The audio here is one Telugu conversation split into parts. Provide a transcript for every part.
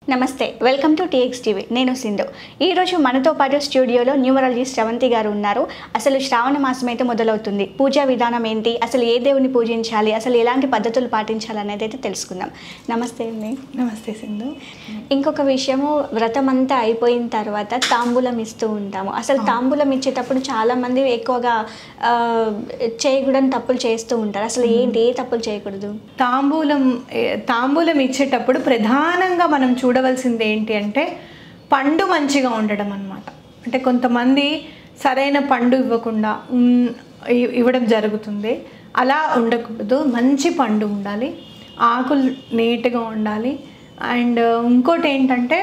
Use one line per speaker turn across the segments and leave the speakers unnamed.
నమస్తే వెల్కమ్ టు టీఎక్స్ టీవీ నేను సింధు ఈరోజు మనతో పాటు స్టూడియోలో న్యూమరాలజిస్ట్ శ్రవంతి గారు ఉన్నారు అసలు శ్రావణ మాసం అయితే మొదలవుతుంది పూజా విధానం ఏంటి అసలు ఏ దేవుని పూజించాలి అసలు ఎలాంటి పద్ధతులు పాటించాలి అనేది అయితే తెలుసుకుందాం నమస్తే అండి
నమస్తే సింధు
ఇంకొక విషయము వ్రతం అంతా అయిపోయిన తర్వాత తాంబూలం ఇస్తూ ఉంటాము అసలు తాంబూలం ఇచ్చేటప్పుడు చాలామంది ఎక్కువగా ఆ, చేయకూడని తప్పులు చేస్తూ ఉంటారు అసలు ఏంటి ఏ తప్పులు చేయకూడదు
తాంబూలం ఏ, తాంబూలం ఇచ్చేటప్పుడు ప్రధానంగా మనం చూడవలసింది ఏంటి అంటే పండు మంచిగా ఉండడం అన్నమాట అంటే కొంతమంది సరైన పండు ఇవ్వకుండా ఉన్- ఇ- ఇవ్వడం జరుగుతుంది అలా ఉండకూడదు మంచి పండు ఉండాలి ఆకులు నీట్గా ఉండాలి అండ్ ఇంకోటి ఏంటంటే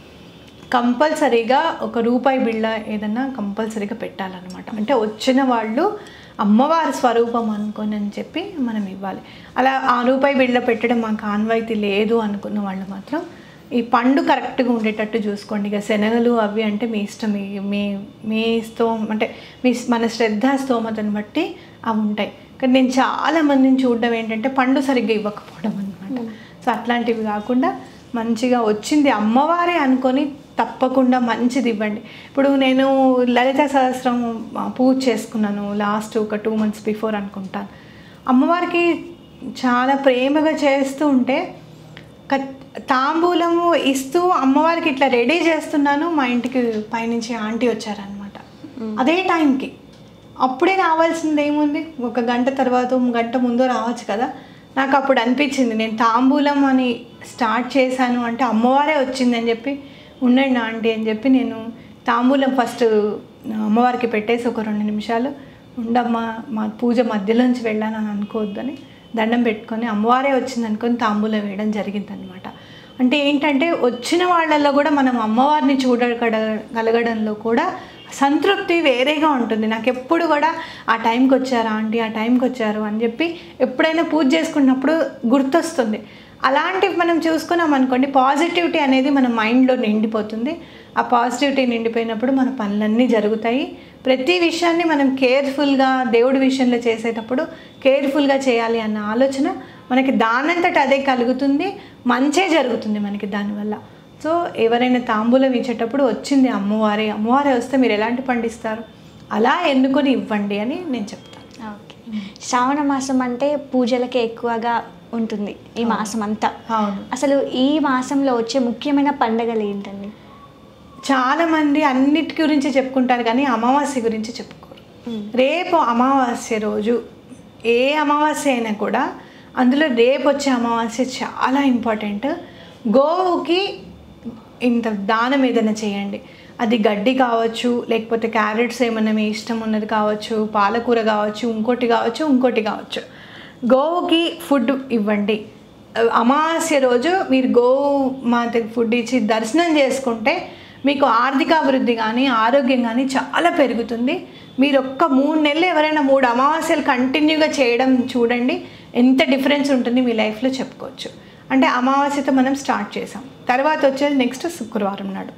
కంపల్సరీగా ఒక రూపాయి బిళ్ళ ఏదన్నా కంపల్సరీగా పెట్టాలన్నమాట అంటే వచ్చిన వాళ్ళు అమ్మవారి స్వరూపం అనుకొని అని చెప్పి మనం ఇవ్వాలి అలా ఆ రూపాయి బిళ్ళ పెట్టడం మాకు ఆన్వాయితీ లేదు అనుకున్న వాళ్ళు మాత్రం ఈ పండు కరెక్ట్గా ఉండేటట్టు చూసుకోండి ఇక శనగలు అవి అంటే మీ ఇష్టం మీ మీ మీ స్తోమ అంటే మీ మన శ్రద్ధ స్తోమతను బట్టి అవి ఉంటాయి కానీ నేను చాలా మందిని చూడడం ఏంటంటే పండు సరిగ్గా ఇవ్వకపోవడం అనమాట సో అట్లాంటివి కాకుండా మంచిగా వచ్చింది అమ్మవారే అనుకొని తప్పకుండా మంచిది ఇవ్వండి ఇప్పుడు నేను లలిత సహస్రం ఆ, పూజ చేసుకున్నాను లాస్ట్ ఒక టూ మంత్స్ బిఫోర్ అనుకుంటాను అమ్మవారికి చాలా ప్రేమగా చేస్తూ ఉంటే కత్- తాంబూలము ఇస్తూ అమ్మవారికి ఇట్లా రెడీ చేస్తున్నాను మా ఇంటికి పైనుంచి ఆంటీ వచ్చారనమాట అదే టైంకి అప్పుడే రావాల్సింది ఏముంది ఒక గంట తర్వాత ఒక గంట ముందు రావచ్చు కదా నాకు అప్పుడు అనిపించింది నేను తాంబూలం అని స్టార్ట్ చేశాను అంటే అమ్మవారే వచ్చింది అని చెప్పి ఉండండి ఆంటీ అని చెప్పి నేను తాంబూలం ఫస్ట్ అమ్మవారికి పెట్టేసి ఒక రెండు నిమిషాలు ఉండమ్మా మా పూజ మధ్యలోంచి వెళ్ళాను అని అనుకోవద్దని దండం పెట్టుకొని అమ్మవారే వచ్చింది అనుకొని తాంబూలం వేయడం జరిగిందనమాట అంటే ఏంటంటే వచ్చిన వాళ్ళల్లో కూడా మనం అమ్మవారిని చూడగలగడంలో కూడా సంతృప్తి వేరేగా ఉంటుంది నాకు ఎప్పుడు కూడా ఆ టైంకి వచ్చారు ఆంటీ ఆ టైంకి వచ్చారు అని చెప్పి ఎప్పుడైనా పూజ చేసుకున్నప్పుడు గుర్తొస్తుంది అలాంటివి మనం చూసుకున్నాం అనుకోండి పాజిటివిటీ అనేది మన మైండ్లో నిండిపోతుంది ఆ పాజిటివిటీ నిండిపోయినప్పుడు మన పనులన్నీ జరుగుతాయి ప్రతి విషయాన్ని మనం కేర్ఫుల్గా దేవుడి విషయంలో చేసేటప్పుడు కేర్ఫుల్గా చేయాలి అన్న ఆలోచన మనకి దానంతట అదే కలుగుతుంది మంచే జరుగుతుంది మనకి దానివల్ల సో ఎవరైనా తాంబూలం ఇచ్చేటప్పుడు వచ్చింది అమ్మవారే అమ్మవారే వస్తే మీరు ఎలాంటి పండిస్తారు అలా ఎన్నుకొని ఇవ్వండి అని నేను చెప్తాను
ఓకే శ్రావణ మాసం అంటే పూజలకే ఎక్కువగా ఉంటుంది ఈ మాసం అంతా
అవును
అసలు ఈ మాసంలో వచ్చే ముఖ్యమైన పండుగలు ఏంటండి
చాలామంది అన్నిటి గురించి చెప్పుకుంటారు కానీ అమావాస్య గురించి చెప్పుకోరు రేపు అమావాస్య రోజు ఏ అమావాస్య అయినా కూడా అందులో రేపు వచ్చే అమావాస్య చాలా ఇంపార్టెంట్ గోవుకి ఇంత దానం ఏదైనా చేయండి అది గడ్డి కావచ్చు లేకపోతే క్యారెట్స్ ఏమన్నా మీ ఇష్టం ఉన్నది కావచ్చు పాలకూర కావచ్చు ఇంకోటి కావచ్చు ఇంకోటి కావచ్చు గోవుకి ఫుడ్ ఇవ్వండి అమావాస్య రోజు మీరు గోవు మాతకి ఫుడ్ ఇచ్చి దర్శనం చేసుకుంటే మీకు ఆర్థికాభివృద్ధి కానీ ఆరోగ్యం కానీ చాలా పెరుగుతుంది మీరు ఒక్క మూడు నెలలు ఎవరైనా మూడు అమావాస్యలు కంటిన్యూగా చేయడం చూడండి ఎంత డిఫరెన్స్ ఉంటుంది మీ లైఫ్లో చెప్పుకోవచ్చు అంటే అమావాస్యతో మనం స్టార్ట్ చేసాం తర్వాత వచ్చేది నెక్స్ట్ శుక్రవారం నాడు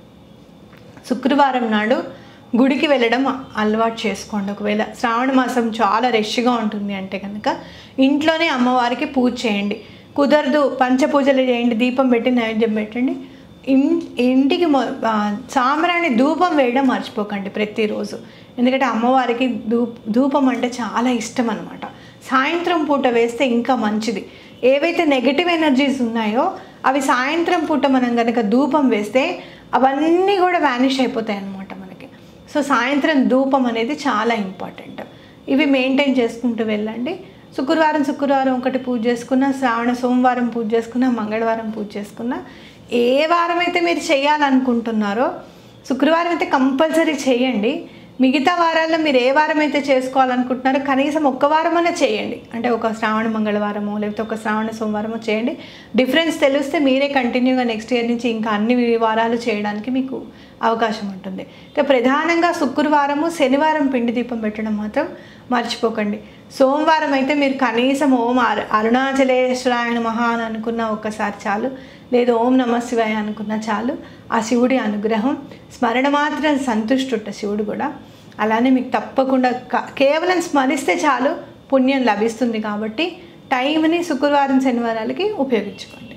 శుక్రవారం నాడు గుడికి వెళ్ళడం అలవాటు చేసుకోండి ఒకవేళ శ్రావణ మాసం చాలా రష్గా ఉంటుంది అంటే కనుక ఇంట్లోనే అమ్మవారికి పూజ చేయండి కుదరదు పంచపూజలు చేయండి దీపం పెట్టి నైవేద్యం పెట్టండి ఇన్ ఇంటికి మొ ఆ, సాంబ్రాణి ధూపం వేయడం మర్చిపోకండి ప్రతిరోజు ఎందుకంటే అమ్మవారికి ధూప్ ధూపం అంటే చాలా ఇష్టం అనమాట సాయంత్రం పూట వేస్తే ఇంకా మంచిది ఏవైతే నెగిటివ్ ఎనర్జీస్ ఉన్నాయో అవి సాయంత్రం పూట మనం కనుక ధూపం వేస్తే అవన్నీ కూడా వ్యానిష్ అయిపోతాయి అన్నమాట మనకి సో సాయంత్రం ధూపం అనేది చాలా ఇంపార్టెంట్ ఇవి మెయింటైన్ చేసుకుంటూ వెళ్ళండి శుక్రవారం శుక్రవారం ఒకటి పూజ చేసుకున్నా శ్రావణ సోమవారం పూజ చేసుకున్నా మంగళవారం పూజ చేసుకున్నా ఏ వారం అయితే మీరు చేయాలనుకుంటున్నారో శుక్రవారం అయితే కంపల్సరీ చేయండి మిగతా వారాల్లో మీరు ఏ వారం అయితే చేసుకోవాలనుకుంటున్నారో కనీసం ఒక్క వారమైనా చేయండి అంటే ఒక శ్రావణ మంగళవారమో లేకపోతే ఒక శ్రావణ సోమవారమో చేయండి డిఫరెన్స్ తెలిస్తే మీరే కంటిన్యూగా నెక్స్ట్ ఇయర్ నుంచి ఇంకా అన్ని వారాలు చేయడానికి మీకు అవకాశం ఉంటుంది ఇక ప్రధానంగా శుక్రవారము శనివారం పిండి దీపం పెట్టడం మాత్రం మర్చిపోకండి సోమవారం అయితే మీరు కనీసం ఓం అరు అరుణాచలేశ్వరాయ నమః అని అనుకున్న ఒక్కసారి చాలు లేదు ఓం నమ శివాయ అనుకున్న చాలు ఆ శివుడి అనుగ్రహం స్మరణ మాత్రం సంతుష్టుట శివుడు కూడా అలానే మీకు తప్పకుండా క- కేవలం స్మరిస్తే చాలు పుణ్యం లభిస్తుంది కాబట్టి టైంని శుక్రవారం శనివారాలకి ఉపయోగించుకోండి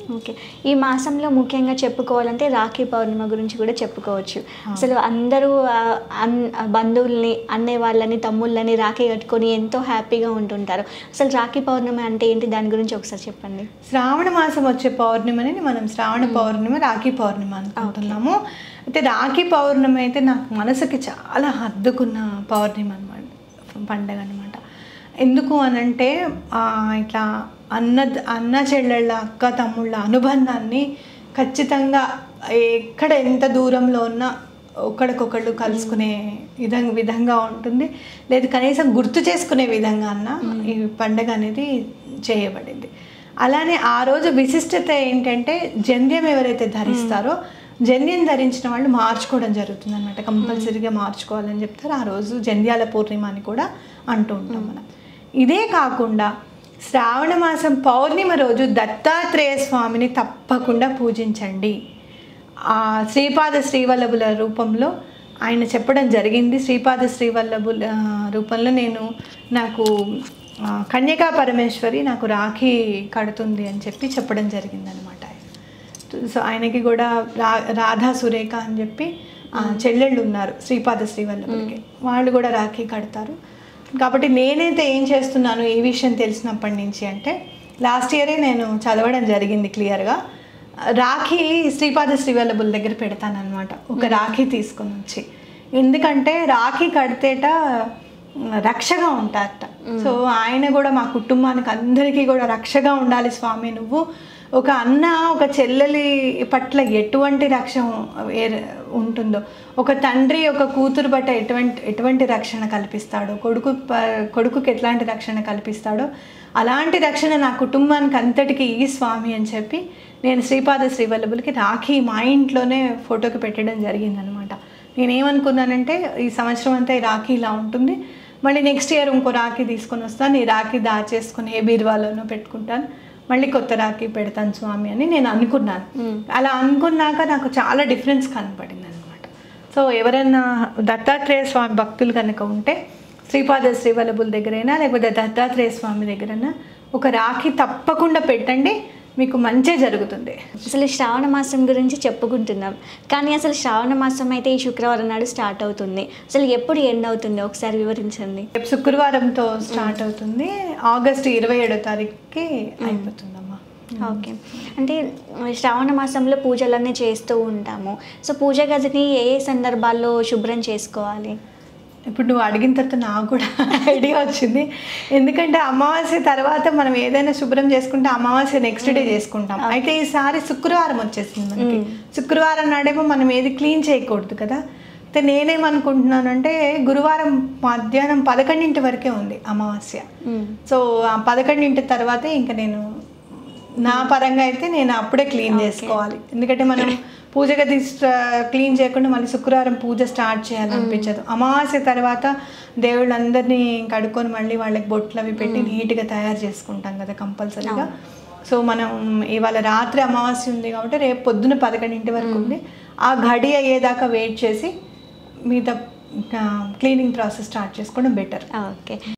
ఓకే ఈ మాసంలో ముఖ్యంగా చెప్పుకోవాలంటే రాఖీ పౌర్ణిమ గురించి కూడా చెప్పుకోవచ్చు అసలు అందరూ ఆ, అన్ బంధువుల్ని అన్నే వాళ్ళని తమ్ముళ్ళని రాఖీ కట్టుకొని ఎంతో హ్యాపీగా ఉంటుంటారు అసలు రాఖీ పౌర్ణమి అంటే ఏంటి దాని గురించి ఒకసారి చెప్పండి
శ్రావణ మాసం వచ్చే పౌర్ణిమని మనం శ్రావణ పౌర్ణిమ రాఖీ పౌర్ణిమ అనుకుంటున్నాము అయితే రాఖీ పౌర్ణమి అయితే నాకు మనసుకి చాలా హద్దుకున్న పౌర్ణిమ అనమాట పండగ అనమాట ఎందుకు అనంటే ఆ, ఇట్లా అన్న అన్న చెల్లెళ్ళ అక్క తమ్ముళ్ళ అనుబంధాన్ని ఖచ్చితంగా ఎక్కడ ఎంత దూరంలో ఉన్నా ఒకరికొకళ్ళు కలుసుకునే విధంగా విధంగా ఉంటుంది లేదు కనీసం గుర్తు చేసుకునే విధంగా అన్న ఈ పండగ అనేది చేయబడింది అలానే ఆ రోజు విశిష్టత ఏంటంటే జంధ్యం ఎవరైతే ధరిస్తారో జంధ్యం ధరించిన వాళ్ళు మార్చుకోవడం జరుగుతుంది అనమాట కంపల్సరీగా మార్చుకోవాలని చెప్తారు ఆ రోజు జంధ్యాల పూర్ణిమ అని కూడా అంటూ ఉంటాం మనం ఇదే కాకుండా శ్రావణ మాసం పౌర్ణిమ రోజు దత్తాత్రేయ స్వామిని తప్పకుండా పూజించండి ఆ శ్రీపాద శ్రీవల్లభుల రూపంలో ఆయన చెప్పడం జరిగింది శ్రీపాద శ్రీవల్లభుల ఆ, రూపంలో నేను నాకు ఆ, కన్యకా పరమేశ్వరి నాకు రాఖీ కడుతుంది అని చెప్పి చెప్పడం జరిగింది అనమాట సో ఆయనకి కూడా రా రాధా సురేఖ అని చెప్పి ఆ, చెల్లెళ్ళు ఉన్నారు శ్రీపాద శ్రీవల్లభులకి వాళ్ళు కూడా రాఖీ కడతారు కాబట్టి నేనైతే ఏం చేస్తున్నాను ఈ విషయం తెలిసినప్పటి నుంచి అంటే లాస్ట్ ఇయరే నేను చదవడం జరిగింది క్లియర్గా రాఖీ శ్రీపాద శ్రీవల్లభుల దగ్గర పెడతానన్నమాట ఒక రాఖీ తీసుకొని వచ్చి ఎందుకంటే రాఖీ కడితేట రక్షగా ఉంటారట సో ఆయన కూడా మా కుటుంబానికి అందరికీ కూడా రక్షగా ఉండాలి స్వామి నువ్వు ఒక అన్న ఒక చెల్లెలి పట్ల ఎటువంటి రక్ష ఏ- ఉంటుందో ఒక తండ్రి ఒక కూతురు పట్ల ఎటువంటి ఎటువంటి రక్షణ కల్పిస్తాడో కొడుకు ప- కొడుకుకి ఎట్లాంటి రక్షణ కల్పిస్తాడో అలాంటి రక్షణ నా కుటుంబానికి అంతటికి ఈ స్వామి అని చెప్పి నేను శ్రీపాద శ్రీవల్లభులకి రాఖీ మా ఇంట్లోనే ఫోటోకి పెట్టడం జరిగిందనమాట నేనేమనుకున్నానంటే ఈ సంవత్సరం అంతా ఈ రాఖీ ఇలా ఉంటుంది మళ్ళీ నెక్స్ట్ ఇయర్ ఇంకో రాఖీ తీసుకొని వస్తాను ఈ రాఖీ దాచేసుకొని ఏ బీరువాలోనో పెట్టుకుంటాను మళ్ళీ కొత్త రాఖీ పెడతాను స్వామి అని నేను అనుకున్నాను అలా అనుకున్నాక నాకు చాలా డిఫరెన్స్ కనపడింది అనమాట సో ఎవరైనా దత్తాత్రేయ స్వామి భక్తులు కనుక ఉంటే శ్రీపాద శ్రీవల్లభుల దగ్గరైనా లేకపోతే దత్తాత్రేయ స్వామి దగ్గరైనా ఒక రాఖీ తప్పకుండా పెట్టండి మీకు మంచి జరుగుతుంది
అసలు శ్రావణ మాసం గురించి చెప్పుకుంటున్నాం కానీ అసలు శ్రావణ మాసం అయితే ఈ శుక్రవారం నాడు స్టార్ట్ అవుతుంది అసలు ఎప్పుడు ఎండ్ అవుతుంది ఒకసారి వివరించండి
రేపు శుక్రవారంతో స్టార్ట్ అవుతుంది ఆగస్ట్ ఇరవై ఏడో తారీఖుకి అయిపోతుందమ్మా
ఓకే అంటే శ్రావణ మాసంలో పూజలన్నీ చేస్తూ ఉంటాము సో పూజ గదిని ఏ ఏ సందర్భాల్లో శుభ్రం చేసుకోవాలి
ఇప్పుడు నువ్వు అడిగిన తర్వాత నాకు కూడా ఐడియా వచ్చింది ఎందుకంటే అమావాస్య తర్వాత మనం ఏదైనా శుభ్రం చేసుకుంటే అమావాస్య నెక్స్ట్ డే చేసుకుంటాం అయితే ఈసారి శుక్రవారం వచ్చేసింది మనకి శుక్రవారం నాడేమో మనం ఏది క్లీన్ చేయకూడదు కదా అయితే నేనేమనుకుంటున్నానంటే గురువారం మధ్యాహ్నం పదకొండింటి వరకే ఉంది అమావాస్య సో ఆ పదకొండింటి తర్వాతే ఇంకా నేను నా పరంగా అయితే నేను అప్పుడే క్లీన్ చేసుకోవాలి ఎందుకంటే మనం పూజ గది క్లీన్ చేయకుండా మళ్ళీ శుక్రవారం పూజ స్టార్ట్ చేయాలనిపించదు అమావాస్య తర్వాత దేవుళ్ళందరినీ కడుక్కొని మళ్ళీ వాళ్ళకి బొట్లు అవి పెట్టి నీట్గా తయారు చేసుకుంటాం కదా కంపల్సరీగా సో మనం ఇవాళ రాత్రి అమావాస్య ఉంది కాబట్టి రేపు పొద్దున పదకొండింటి వరకు ఉంది ఆ గడి అయ్యేదాకా వెయిట్ చేసి మిగతా క్లీనింగ్ ప్రాసెస్ స్టార్ట్ చేసుకోవడం బెటర్
ఓకే